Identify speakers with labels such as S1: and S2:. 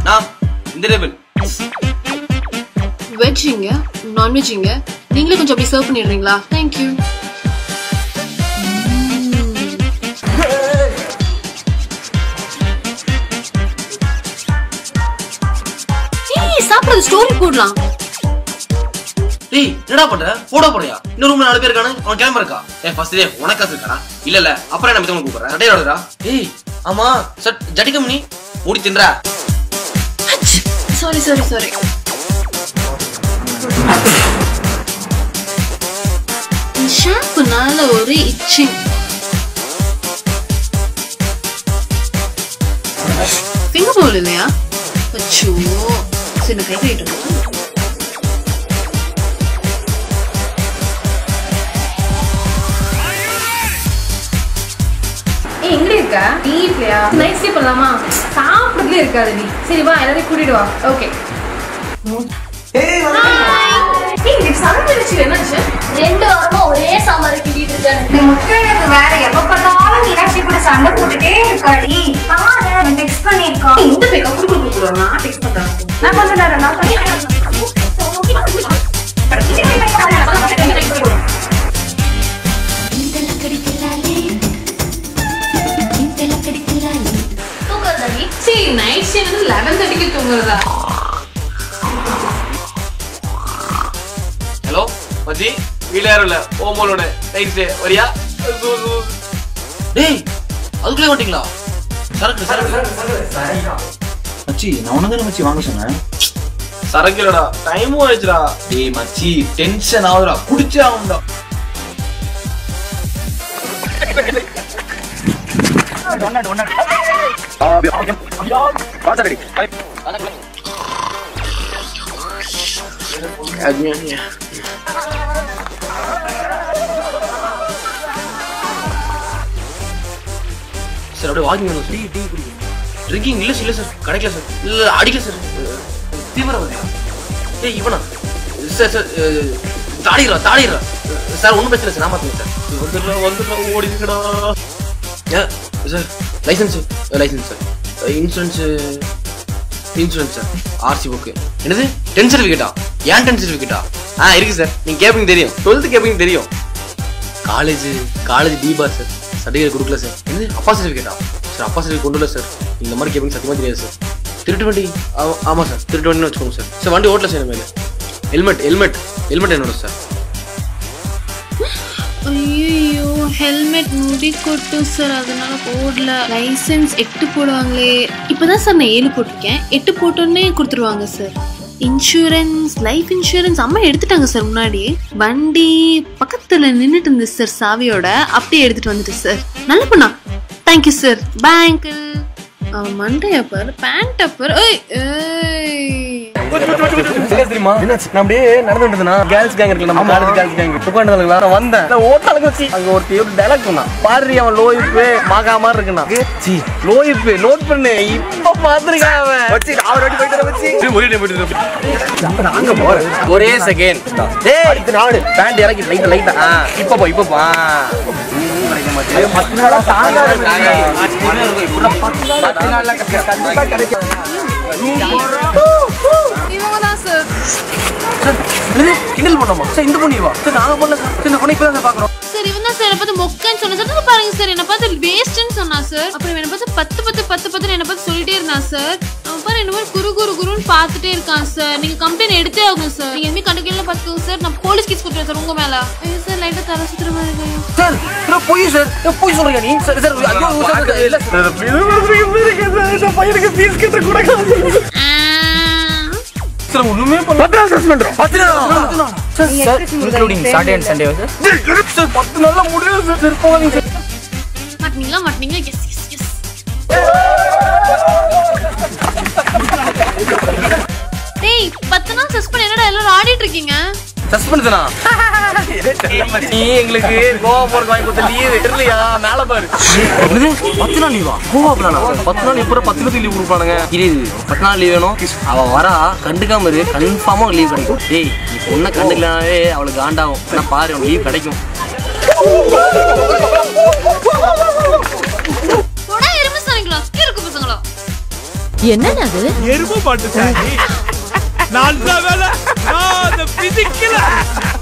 S1: நான் இந்த table
S2: veg இங்க நான்வெஜ் இங்க நீங்களே கொஞ்சம் அப்படி சர்வ் பண்ணிடுறீங்களா தேங்க்யூ ஏய் சாப்பிடுறது ஸ்டோரி போடலாம்
S1: டேய் என்னடா பண்ற போட போறியா இன்னொரு ரூம்ல நாலு பேர் இருக்கானு அவன் கிளம்ப இருக்கா ஏ ஃபர்ஸ்ட் டே உனக்கு காசு இருக்காடா இல்ல இல்ல அப்புறம் என்ன மித்தவங்க கூப்பிடுறேன் சட்டையோட வருடா ஏய் ஆமா சட் ஜட்டி கம்பெனி மூடி தின்றா
S2: சாரி சாரி சாரி ஷாம்புனால ஒரு இச்சிங் ஃபிங்கர் பவுல் இல்லையா அச்சோ சரி நான் கை கழிட்டு
S3: ஏய் எங்க இருக்க வீட்லயா நைட் ஸ்டே பண்ணலாமா சாப்பிடுறதுல இருக்காது நீ சரி வா எல்லாரையும் கூட்டிட்டு வா ஓகே என்னாச்சு
S4: ரெண்டு வாரமா ஒரே சாம்பார் கிண்டிட்டு இருக்காங்க
S5: முட்டைக்கு வேற எப்ப பார்த்தாலும் மீனாட்சி கூட சண்டை போட்டுட்டே இருக்காடி பாரு டெக்ஸ்ட் பண்ணிருக்கோம்
S2: இந்த பேக்கா குடு குடு குடு நான் டெக்ஸ்ட் பண்றேன்
S5: நான் கொஞ்ச நேரம் நான்
S4: தூக்குறதடி
S3: சரி நைட் ஸ்டே வந்து லெவன் தேர்ட்டிக்கு தூங்குறதா
S1: ஹலோ மச்சி வீட்ல யாரும் இல்ல ஓமோலோட நைட் டே வரியா டேய் அதுக்குள்ளே வந்துட்டீங்களா சரக்கு சரக்கு
S6: மச்சி நான் உனக்கு மச்சி வாங்க சொன்னேன்
S1: சரக்கு இல்லடா டைமும் ஆயிடுச்சுடா
S6: டேய் மச்சி டென்ஷன் ஆகுதுடா குடிச்சே ஆகும்டா
S1: சார் அப்படியே வாக்கிங் வேணும் டீ டீ குடிக்கும் ட்ரிங்கிங் இல்ல இல்ல சார் கிடைக்கல சார் இல்ல அடிக்கல சார் தீவிரவாதியா ஏய் இவனா சார் சார் தாடிடுறா தாடிடுறா சார் ஒன்றும் பிரச்சனை சார் நான் பார்த்துங்க சார் வந்துடுறா வந்துடுறா ஓடிக்கடா ஏ sir license license sir insurance insurance sir RC book என்னது டென் சர்டிஃபிகேட்டா ஏன் டென் சர்டிஃபிகேட்டா ஆ இருக்கு சார் நீங்க கேப்பீங்க தெரியும் டுவெல்த்து கேப்பீங்க தெரியும் காலேஜ் காலேஜ் டி பார் சார் சர்டிஃபிகேட் கொடுக்கல சார் என்னது அப்பா சர்டிஃபிகேட்டா சார் அப்பா சர்டிஃபிகேட் கொண்டு வரல சார் இந்த மாதிரி கேப்பீங்க சத்தியமா தெரியாது சார் திருட்டு வண்டி ஆ- ஆமா சார் திருட்டு வண்டின்னு வச்சுக்கோங்க சார் சார் வண்டி ஓட்டல சார் மேலே ஹெல்மெட் ஹெல்மெட் ஹெல்மெட் என்னோட சார்
S2: ஐயோ ஹெல்மெட் முடி கொட்டு சார் அதனால போடல லைசென்ஸ் எட்டு போடுவாங்களே இப்பதான் சார் நான் ஏழு போட்டிருக்கேன் எட்டு போட்டோன்னே கொடுத்துருவாங்க சார் இன்சூரன்ஸ் லைஃப் இன்சூரன்ஸ் அம்மா எடுத்துட்டாங்க சார் முன்னாடியே வண்டி பக்கத்துல நின்னுட்டு இருந்துச்சு சார் சாவியோட அப்படியே எடுத்துட்டு வந்துட்டு சார் நல்ல பொண்ணா தேங்க்யூ சார் பாய் அங்கிள் அவன் மண்டைய பாரு பேண்ட் பாரு ஏய் ஏய்
S7: தெரியுமா நான் அப்படியே நடந்து வந்ததுனா கேர்ள்ஸ் கேங் இருக்குல்ல நம்ம காலேஜ் கேர்ள்ஸ் கேங் உட்காந்துங்களா நான் வந்தேன் நான் ஓட்டாளுக்கு வச்சு அங்க ஒரு ஒரு டைலாக் சொன்னான் பாரு அவன் லோ இப்பு மாகா மாதிரி இருக்குண்ணா சி லோ இப்பு நோட் பண்ணு இப்ப பாத்துருக்கான் அவன் வச்சு அவர் வாட்டி போயிட்டு வச்சு அங்க போறேன் ஒரே செகண்ட் டேய் இது நாடு பேண்ட் இறக்கி லைட்டா லைட்டா இப்ப போ இப்ப போ ஆ. ம், கிடைக்க மாட்டேங்குது. பத்து நாளா தாங்காது. பத்து நாள்ல கண்டிப்பா கிடைக்கும்
S2: இவங்க தான் சார்
S7: இது கிண்டல் பண்ணோமா சார் இந்த பொண்ணு வா சார் நாங்க பண்ணல சார் சார் இந்த பொண்ணு இப்பதான் சார் பாக்குறோம்
S2: சார் இவன் தான் சார் என்ன பார்த்து மொக்கன்னு சொன்ன சார் இதோ பாருங்க சார் என்ன பார்த்து வேஸ்ட்னு சொன்னா சார் அப்புறம் என்ன பார்த்து பத்து பத்து பத்து பத்துன்னு என்ன பார்த்து சொல்லிட்டே இருந்தான் சார் அவன் பாரு என்ன மாதிரி குரு குரு குருன்னு பார்த்துட்டே இருக்கான் சார் நீங்க கம்ப்ளைண்ட் எடுத்தே ஆகும் சார் நீங்க எதுவுமே கண்டுக்கல பார்த்துக்கோங்க சார் நான் போலீஸ் கேஸ் கொடுத்துருவேன் சார் உங்க மேல ஐயோ சார் லைட்டா தலை சுத்துற மாதிரி இருக்கு
S7: சார் சார் பொய் சார் சார் பொய் சொல்றீங்க நீ சார் சார் ஐயோ சார் சார் இல்ல சார் பையனுக்கு ஃபீஸ் கட்ட கூட சார் ஒண்ணுமே பண்ணல பத்து நாள் சஸ்பெண்ட் பத்து நாள் sir sir including Saturday and Sunday sir sir பத்து நாள்ல முடியாது சார் சார் போகாதீங்க சார்
S2: மாட்டீங்களா மாட்டீங்களா எஸ் எஸ் எஸ் டேய் பத்து நாள் சஸ்பெண்ட் என்னடா எல்லாரும் ஆடிட்டு இருக்கீங்க
S7: சஸ்பெண்ட் தானா நீ எங்களுக்கு கோவா போறதுக்கு வாங்கி கொடுத்த லீவ் தெரியலையா மேல பாரு என்னது பத்து நாள் லீவா கோவா பிளானா பத்து நாள் எப்போ பத்து நாள் லீவ் கொடுப்பானுங்க இரு பத்து நாள் லீவ் வேணும் அவ வரா கண்டுக்காம இரு கன்ஃபார்மா லீவ் கிடைக்கும் டேய் நீ பொண்ணை கண்டுக்கலனாவே அவளுக்கு ஆண்டாகும் நான் பாரு லீவ் கிடைக்கும்
S2: போடா எருமை சாணிங்களா இருக்கு பசங்களா
S8: என்னன்னு அது
S9: எருமை மாட்டு சாணி நல்ல வேலை நான் அந்த பிதிக்கல